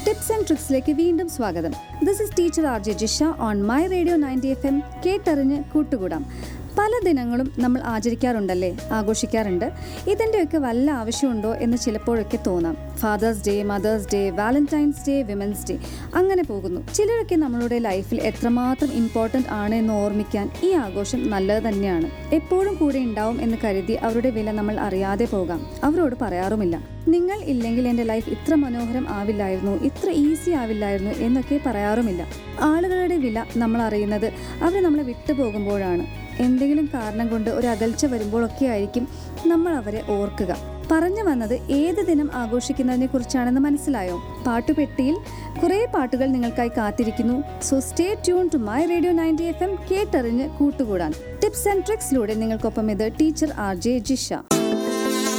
tips and ട്രിക്സിലേക്ക് വീണ്ടും സ്വാഗതം this is teacher R J Jisha on my radio ninety F M കേട്ടറിഞ്ഞ് കൂട്ടുകൂടാം പല ദിനങ്ങളും നമ്മൾ ആചരിക്കാറുണ്ടല്ലേ ആഘോഷിക്കാറുണ്ട് ഇതിൻ്റെയൊക്കെ വല്ല ആവശ്യമുണ്ടോ എന്ന് ചിലപ്പോഴൊക്കെ തോന്നാം father's day mother's day Valentine's day women's day അങ്ങനെ പോകുന്നു ചിലരൊക്കെ നമ്മളുടെ ലൈഫിൽ എത്രമാത്രം ഇമ്പോർട്ടൻ്റ് ആണ് എന്ന് ഓർമ്മിക്കാൻ ഈ ആഘോഷം നല്ലത് തന്നെയാണ് എപ്പോഴും കൂടെ ഉണ്ടാവും എന്ന് കരുതി അവരുടെ വില നമ്മൾ അറിയാതെ പോകാം അവരോട് പറയാറുമില്ല നിങ്ങൾ ഇല്ലെങ്കിൽ എൻ്റെ ലൈഫ് ഇത്ര മനോഹരം ആവില്ലായിരുന്നു ഇത്ര ഈസി ആവില്ലായിരുന്നു എന്നൊക്കെ പറയാറുമില്ല ആളുകളുടെ വില നമ്മൾ അറിയുന്നത് അവർ നമ്മളെ വിട്ടുപോകുമ്പോഴാണ് എന്തെങ്കിലും കാരണം കൊണ്ട് ഒരു അകൽച്ച വരുമ്പോഴൊക്കെ ആയിരിക്കും നമ്മൾ അവരെ ഓർക്കുക പറഞ്ഞു വന്നത് ഏത് ദിനം ആഘോഷിക്കുന്നതിനെ കുറിച്ചാണെന്ന് മനസ്സിലായോ പാട്ടുപെട്ടിയിൽ കുറേ പാട്ടുകൾ നിങ്ങൾക്കായി കാത്തിരിക്കുന്നു so stay tune to my radio ninety F M കേട്ടറിഞ്ഞ് കൂട്ടുകൂടാൻ ടിപ്സ് ആൻഡ് ട്രിക്സിലൂടെ നിങ്ങൾക്കൊപ്പം ഇത് ടീച്ചർ ആർ ജെ ജിഷ